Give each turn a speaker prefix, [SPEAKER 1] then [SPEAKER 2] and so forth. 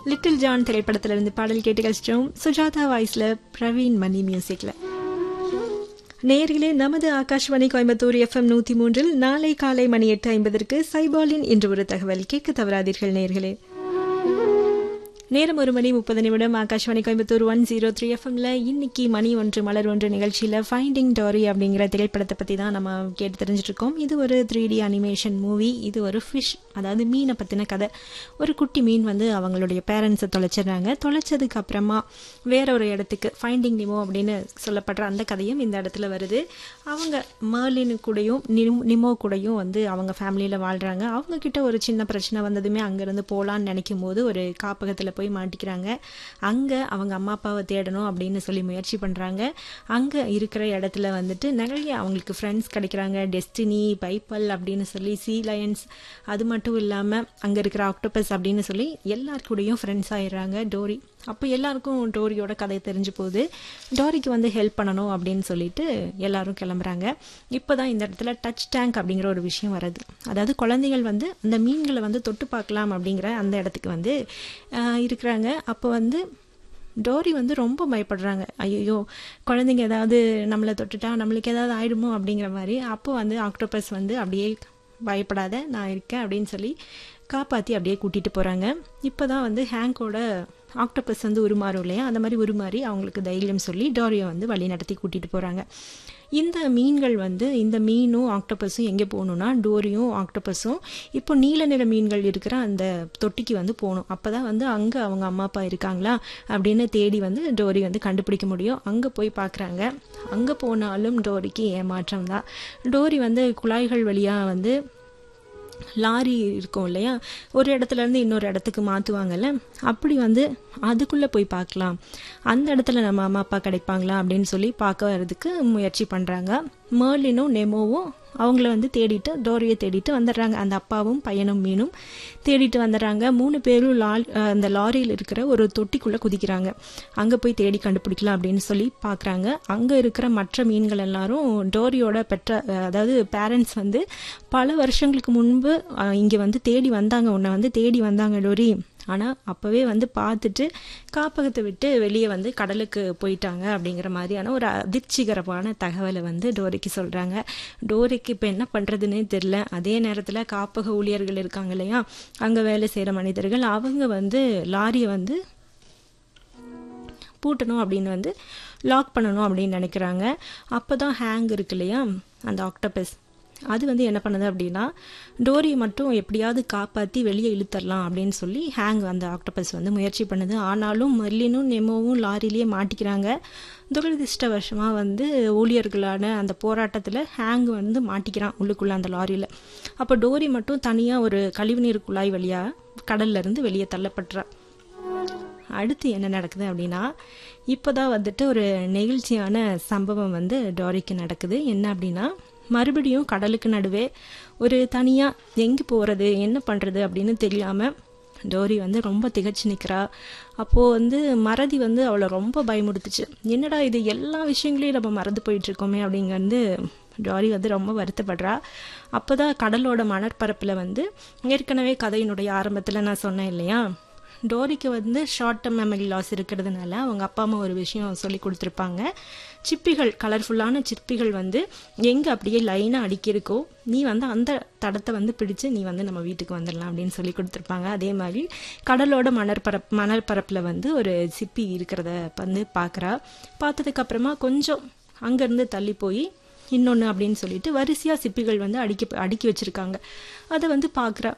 [SPEAKER 1] little John திரைப்படத்திலிருந்து பாடல் கேட்டு கழிச்சிட்டோம் சுஜாதா வாய்ஸ்ல பிரவீன் மணி மியூசிக்ல நேரிலே நமது ஆகாஷ்வாணி கோயம்புத்தூர் எஃப்எம் நூத்தி மூன்றில் நாளை காலை மணி எட்டு ஐம்பதற்கு சைபாலின் இன்று ஒரு தகவல் கேட்க தவறாதீர்கள் நேர்களே நேரம் ஒரு மணி முப்பது நிமிடம் Akashvani Coimbatore one zero three எஃப்எம்ல இன்னைக்கு மணி ஒன்று மலர் ஒன்று நிகழ்ச்சியில் ஃபைண்டிங் டாரி அப்படிங்கிற திரைப்படத்தை பற்றி தான் நம்ம கேட்டு தெரிஞ்சுட்டு இருக்கோம் இது ஒரு த்ரீ டி அனிமேஷன் மூவி இது ஒரு ஃபிஷ் அதாவது மீனை பற்றின கதை ஒரு குட்டி மீன் வந்து அவங்களுடைய பேரண்ட்ஸை தொலைச்சிடுறாங்க தொலைச்சதுக்கு அப்புறமா வேற ஒரு இடத்துக்கு ஃபைண்டிங் நிமோ அப்படின்னு சொல்லப்படுற அந்த கதையும் இந்த இடத்துல வருது அவங்க மேர்லினு கூடயும் நிம்- நிமோ கூடயும் வந்து அவங்க ஃபேமிலியில் வாழ்கிறாங்க அவங்க கிட்ட ஒரு சின்ன பிரச்சனை வந்ததுமே அங்கேருந்து போகலான்னு நினைக்கும் போது ஒரு காப்பகத்தில் போய் மாட்டிக்கிறாங்க அங்கே அவங்க அம்மா அப்பாவை தேடணும் அப்படின்னு சொல்லி முயற்சி பண்ணுறாங்க அங்கே இருக்கிற இடத்துல வந்துட்டு நிறைய அவங்களுக்கு ஃப்ரெண்ட்ஸ் கிடைக்கிறாங்க டெஸ்டினி பைப்பல் அப்படின்னு சொல்லி சீ லயன்ஸ் அது மட்டும் இல்லாமல் அங்கே இருக்கிற ஆக்டோபஸ் அப்படின்னு சொல்லி எல்லார் கூடயும் ஃப்ரெண்ட்ஸ் ஆயிடுறாங்க டோரி அப்போ எல்லாருக்கும் டோரியோட கதை தெரிஞ்சு போகுது டோரிக்கு வந்து ஹெல்ப் பண்ணணும் அப்படின்னு சொல்லிட்டு எல்லாரும் கிளம்புறாங்க இப்போ தான் இந்த இடத்துல டச் டேங்க் அப்படிங்கிற ஒரு விஷயம் வருது அதாவது குழந்தைகள் வந்து அந்த மீன்களை வந்து தொட்டு பார்க்கலாம் அப்படிங்கிற அந்த இடத்துக்கு வந்து ஆஹ், இருக்கிறாங்க அப்போ வந்து டோரி வந்து ரொம்ப பயப்படுறாங்க ஐயோ குழந்தைங்க ஏதாவது நம்மளை தொட்டுட்டா நம்மளுக்கு ஏதாவது ஆயிடுமோ அப்படிங்கிற மாதிரி அப்போ வந்து ஆக்டோபஸ் வந்து அப்படியே பயப்படாத நான் இருக்கேன் அப்படின்னு சொல்லி காப்பாற்றி அப்படியே கூட்டிகிட்டு போகிறாங்க இப்போ தான் வந்து ஹேங்கோட ஆக்டோபஸ் வந்து உருமாறும் இல்லையா அந்த மாதிரி உருமாறி அவங்களுக்கு தைரியம் சொல்லி டோரியை வந்து வழி நடத்தி கூட்டிகிட்டு போகிறாங்க இந்த மீன்கள் வந்து இந்த மீனும் ஆக்டோபஸும் எங்கே போகணும்னா டோரியும் ஆக்டோபஸும் இப்போ நீல நிற மீன்கள் இருக்கிற அந்த தொட்டிக்கு வந்து போகணும் அப்போ தான் வந்து அங்கே அவங்க அம்மா அப்பா இருக்காங்களா அப்படின்னு தேடி வந்து டோரி வந்து கண்டுபிடிக்க முடியும் அங்கே போய் பார்க்குறாங்க அங்கே போனாலும் டோரிக்கு ஏமாற்றம் தான் டோரி வந்து குழாய்கள் வழியாக வந்து லாரி இருக்கும் இல்லையா ஒரு இடத்துல இருந்து இன்னொரு இடத்துக்கு மாற்றுவாங்கல்ல அப்படி வந்து அதுக்குள்ளே போய் பார்க்கலாம் அந்த இடத்துல நம்ம அம்மா அப்பா கிடைப்பாங்களா அப்படின்னு சொல்லி பார்க்க வர்றதுக்கு முயற்சி பண்ணுறாங்க மேர்லினும் நெமோவும் அவங்கள வந்து தேடிட்டு டோரியை தேடிட்டு வந்துடுறாங்க அந்த அப்பாவும் பையனும் மீனும் தேடிட்டு வந்துடுறாங்க மூணு பேரும் லால் அந்த லாரியில் இருக்கிற ஒரு தொட்டிக்குள்ளே குதிக்கிறாங்க அங்கே போய் தேடி கண்டுபிடிக்கலாம் அப்படின்னு சொல்லி பார்க்குறாங்க அங்கே இருக்கிற மற்ற மீன்கள் எல்லாரும் டோரியோட பெற்ற அஹ், அதாவது பேரண்ட்ஸ் வந்து பல வருஷங்களுக்கு முன்பு இங்கே வந்து தேடி வந்தாங்க உன்னை வந்து தேடி வந்தாங்க டோரி ஆனால் அப்போவே வந்து பார்த்துட்டு காப்பகத்தை விட்டு வெளியே வந்து கடலுக்கு போயிட்டாங்க அப்படிங்கிற மாதிரியான ஒரு அதிர்ச்சிகரமான தகவலை வந்து டோரிக்கு சொல்கிறாங்க டோரிக்கு இப்போ என்ன பண்ணுறதுன்னே தெரில அதே நேரத்தில் காப்பக ஊழியர்கள் இருக்காங்க இல்லையா அங்கே வேலை செய்கிற மனிதர்கள் அவங்க வந்து லாரியை வந்து பூட்டணும் அப்படின்னு வந்து லாக் பண்ணணும் அப்படின்னு நினைக்கிறாங்க அப்போ தான் ஹேங் இருக்கு இல்லையா அந்த ஆக்டோபஸ் அது வந்து என்ன பண்ணுது அப்படின்னா டோரியை மட்டும் எப்படியாவது காப்பாற்றி வெளியே இழுத்தரலாம் அப்படின்னு சொல்லி ஹேங் அந்த ஆக்டோபஸ் வந்து முயற்சி பண்ணுது ஆனாலும் மெர்லினும் நெமோவும் லாரிலேயே மாட்டிக்கிறாங்க துரதிருஷ்டவசமாக வந்து ஊழியர்களான அந்த போராட்டத்தில் ஹேங் வந்து மாட்டிக்கிறான் உள்ளுக்குள்ளே அந்த லாரியில் அப்போ டோரி மட்டும் தனியாக ஒரு கழிவுநீர் குழாய் வழியாக கடல்ல இருந்து வெளியே தள்ளப்படுறா அடுத்து என்ன நடக்குது அப்படின்னா இப்போதான் வந்துட்டு ஒரு நெகிழ்ச்சியான சம்பவம் வந்து டோரிக்கு நடக்குது என்ன அப்படின்னா மறுபடியும் கடலுக்கு நடுவே ஒரு தனியாக எங்கே போகிறது என்ன பண்ணுறது அப்படின்னு தெரியாமல் டோரி வந்து ரொம்ப திகச்சு நிற்கிறா அப்போது வந்து மறதி வந்து அவளை ரொம்ப பயமுடுத்துச்சு என்னடா இது எல்லா விஷயங்களையும் நம்ம மறந்து போயிட்டு இருக்கோமே அப்படிங்க வந்து டோரி வந்து ரொம்ப வருத்தப்படுறா அப்போ தான் கடலோட மணற்பரப்பில் வந்து ஏற்கனவே கதையினுடைய ஆரம்பத்தில் நான் சொன்னேன் இல்லையா டோரிக்கு வந்து ஷார்ட் டேர்ம் மெமரி லாஸ் இருக்கிறதுனால அவங்க அப்பா அம்மா ஒரு விஷயம் சொல்லி கொடுத்துருப்பாங்க சிப்பிகள் கலர்ஃபுல்லான சிப்பிகள் வந்து எங்கே அப்படியே லைனாக அடுக்கியிருக்கோ நீ வந்து அந்த தடத்தை வந்து பிடிச்சு நீ வந்து நம்ம வீட்டுக்கு வந்துடலாம் அப்படின்னு சொல்லி கொடுத்துருப்பாங்க அதே மாதிரி கடலோட மணற்பரப் மணல் பரப்பில் வந்து ஒரு சிப்பி இருக்கிறத வந்து பார்க்குறா பார்த்ததுக்கப்புறமா கொஞ்சம் அங்கேருந்து தள்ளி போய் இன்னொன்று அப்படின்னு சொல்லிட்டு வரிசையாக சிப்பிகள் வந்து அடுக்கி அடுக்கி வச்சிருக்காங்க அதை வந்து பார்க்குறா